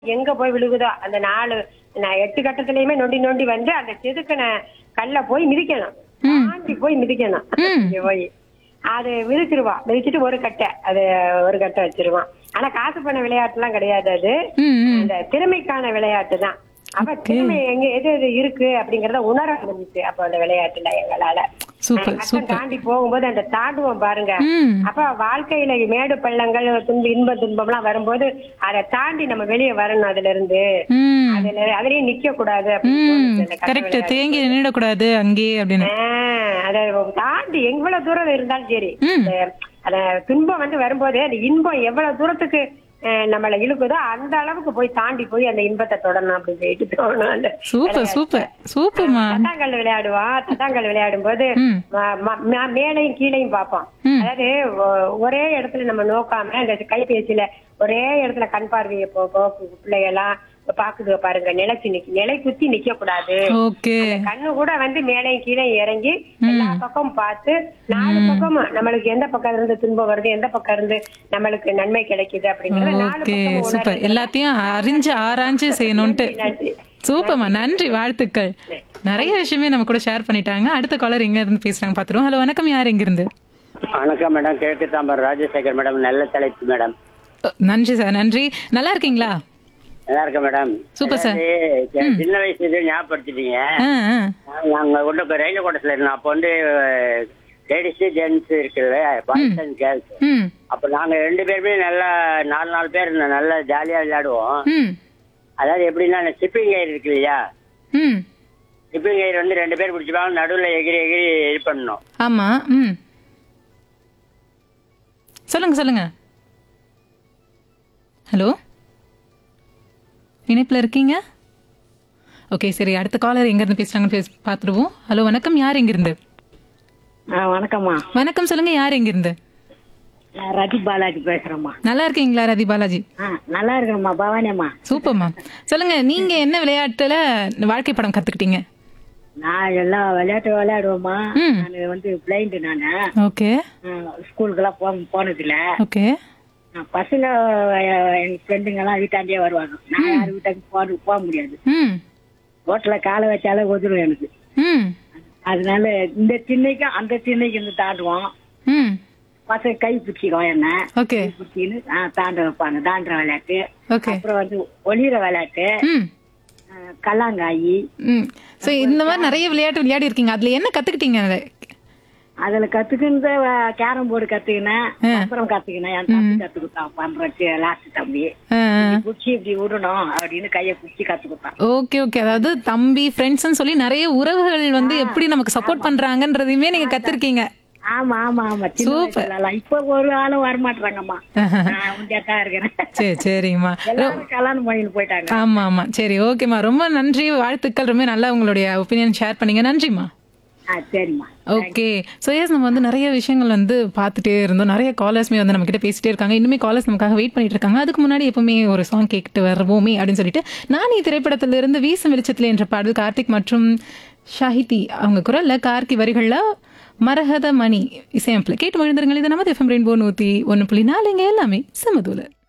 எங்க போய் விழுகுதோ அந்த நாலு நான் எட்டு கட்டத்திலயுமே நொண்டி நொண்டி வந்து அந்த செதுக்கின கல்ல போய் மிதிக்கணும் தாண்டி போய் மிதிக்கணும் இங்க போய் அது மிதிச்சிருவா மிதிச்சிட்டு ஒரு கட்டை அது ஒரு கட்டை வச்சிருவான் ஆனா காசு பண்ண விளையாட்டு எல்லாம் கிடையாது அது ம், ம். அந்த திறமைக்கான விளையாட்டு தான் அப்ப திறமை எங்க எது எது இருக்கு அப்படிங்கறத உணர முடிஞ்சுச்சு அப்ப அந்த விளையாட்டுல எங்களால சூப்பர் கட்டம் சூப்பர் தாண்டி போகும்போது அந்த தாண்டுவோம் பாருங்க ம் அப்ப வாழ்க்கையில மேடு பள்ளங்கள் துன்ப இன்ப துன்பம் எல்லாம் வரும்போது அதை தாண்டி நம்ம வெளியே வரணும் அதுல இருந்து ம் அதுல அதுலயே நிக்க கூடாது அப்படின்னு ம் தோணுச்சு அந்த கட்ட கரெக்ட் விளையாட்டு. தேங்கி நின்றுடக்கூடாது அங்கேயே அப்படின்னு ஆஹ் அதை தாண்டி எவ்வளவு தூரம் இருந்தாலும் சரி ம். அந்த- அந்த துன்பம் வந்து வரும்போது அந்த இன்பம் எவ்வளவு தூரத்துக்கு அஹ், நம்மள இழுக்குதோ அந்த அளவுக்கு போய் தாண்டி போய் அந்த இன்பத்தை தொடரணும் அப்படின்னு சொல்லிட்டு தோணும் அந்த சூப்பர் சூப்பர் சூப்பர்மா தட்டாங்கல் விளையாடுவோம் தட்டாங்கல் விளையாடும் போது ம் ம- ம- ம- மேலையும் கீழையும் பார்ப்போம் ம். அதாவது ஒ- ஒரே இடத்துல நம்ம நோக்காம அந்த கைபேசியில ஒரே இடத்துல கண் பார்வையை போக்கோ பிள்ளைகள்லாம் பாக்குது பாருங்க நிலைச்சு நிக்க நிலை குத்தி நிக்க கூடாது ஓகே கண்ணு கூட வந்து மேலையும் கீழே இறங்கி எல்லா பக்கமும் பார்த்து நாலு பக்கமும் நம்மளுக்கு எந்த பக்கம் இருந்து துன்பம் வருது எந்த பக்கம் இருந்து நம்மளுக்கு நன்மை கிடைக்குது அப்படிங்கறத நாலு ஓகே பக்கமும் சூப்பர் உணர்ந்து எல்லாத்தையும் அறிஞ்சு ஆராய்ஞ்சு செய்யணும்ட்டு நன்றி. சூப்பர்மா நன்றி வாழ்த்துக்கள் நிறைய விஷயமே நம்ம கூட ஷேர் பண்ணிட்டாங்க அடுத்த காலர் எங்க இருந்து பேசுறாங்க பாத்துருவோம் ஹலோ வணக்கம் யார் எங்க இருந்து வணக்கம் மேடம் கிழக்கு தாம்பரம் ராஜசேகர் மேடம் நல்ல தலைப்பு மேடம் அ, நன்றி சார் நன்றி நல்லா இருக்கீங்களா நல்லா இருக்கேன் மேடம் சூப்பர் சார். அதாவது, சின்ன வயசு இது ஞாபகப்படுத்திட்டீங்க ஆ ஆ நாங்க உள்ள இப்போ ரயில்வே கோட்டத்தில் இருந்தோம் அப்போ வந்து லேடிஸ் ஜென்ஸ் இருக்குல்ல பாய்ஸ் அண்ட் கேர்ள்ஸ் ம் அப்போ நாங்க ரெண்டு பேருமே நல்லா நாலு நாலு பேர் இருந்தோம் நல்லா ஜாலியா விளையாடுவோம் ம் அதாவது எப்படின்னா ஷிப்பிங் கயிறு இருக்கு இல்லையா ம் ஷிப்பிங் கயிறு வந்து ரெண்டு பேர் பிடிச்சிப்பாங்க நடுவில் எகிரி எகிரி இது பண்ணணும் ஆமா ம் சொல்லுங்க சொல்லுங்க ஹலோ இணைப்புல இருக்கீங்க ஓகே சரி அடுத்த காலர் எங்க இருந்து பேசுறாங்கன்னு பேச பார்த்துருவோம் ஹலோ வணக்கம் யார் எங்க இருந்து வணக்கம்மா வணக்கம் சொல்லுங்க யார் எங்க இருந்து நான் ரதி பாலாஜி பேசுறேம்மா நல்லா இருக்கீங்களா ரதி பாலாஜி நல்லா இருக்கணும்மா பவானியம்மா சூப்பர்மா சொல்லுங்க நீங்க என்ன விளையாட்டுல வாழ்க்கை படம் கத்துக்கிட்டீங்க நான் எல்லா விளையாட்டு விளையாடுவோம்மா ம். நான் வந்து பிளைண்டு நானு ஓகே ஸ்கூலுக்கெல்லாம் போ போனதில்ல ஓகே பசங்க அஹ், எங்க ஃப்ரெண்டுங்க எல்லாம் வீட்டாண்டே வருவாங்க நான் யார் வீட்டுக்கு போக போக முடியாது ம் ரோட்ல காலை வச்சாலே ஒதுரும் எனக்கு ம் அதனால இந்த திண்ணைக்கும் அந்த திண்ணைக்கு இருந்து தாண்டுவோம் ம் பசங்க கை பிடிச்சிக்குவோம் என்ன ஓகே பிடிச்சின்னு தாண்ட வைப்பாங்க தாண்டுற விளையாட்டு ஓகே அப்புறம் வந்து ஒளிர விளையாட்டு ம் அஹ், கல்லாங்காயி ம் ஸோ இந்த மாதிரி நிறைய விளையாட்டு விளையாடி இருக்கீங்க அதுல என்ன கத்துக்கிட்டீங்க அதுல? அதுல கத்துக்கினது கேரம் போர்டு கத்துக்கினேன் அப்புறம் கத்துக்கினேன் என் தம்பி கத்துக்கிட்டான் பண்றச்சு லாஸ்ட் தம்பி ஆ, ஆ. குச்சி இப்படி விடணும் அப்படின்னு கைய குச்சி கத்துக்கிட்டான் ஓகே ஓகே அதாவது தம்பி ஃப்ரெண்ட்ஸ்னு சொல்லி நிறைய உறவுகள் வந்து எப்படி நமக்கு சப்போர்ட் பண்றாங்கன்றதையுமே நீங்க கத்துருக்கீங்க ஆமா ஆமா ஆமா சின்ன Super. வயசுல எல்லாம். இப்ப ஒரு ஆளும் வரமாட்டாங்கம்மா நான் உண்டியாத்தான் இருக்கிறேன் சரி சரிம்மா எல்லாரும் கல்யாணம் பண்ணிட்டு போயிட்டாங்க ஆமா ஆமா சரி ஓகேம்மா ரொம்ப நன்றி வாழ்த்துக்கள் ரொம்ப நல்லா உங்களுடைய ஒப்பீனியன் ஷேர் பண்ணீங்க நன்றிம்மா ஆ சரிம்மா ஓகே ஸோ எஸ் நம்ம வந்து நிறைய விஷயங்கள் வந்து பார்த்துட்டே இருந்தோம் நிறைய காலர்ஸ்மே வந்து நம்ம கிட்ட பேசிட்டே இருக்காங்க இன்னுமே காலர்ஸ் நமக்காக வெயிட் பண்ணிட்டு இருக்காங்க அதுக்கு முன்னாடி எப்பவுமே ஒரு சாங் கேட்டுட்டு வருவோமே அப்படின்னு சொல்லிட்டு நான் திரைப்படத்திலிருந்து வீசும் வெளிச்சத்தில் என்ற பாடல் கார்த்திக் மற்றும் ஷாஹிதி அவங்க குரல்ல கார்கி வரிகள்ல மரகத மணி இசையமைப்பில் கேட்டு மகிழ்ந்திருங்கள் இது நமது எஃப்எம் ரெயின்போ நூற்றி ஒன்று புள்ளி நாலுங்க எல்லாமே சமதூல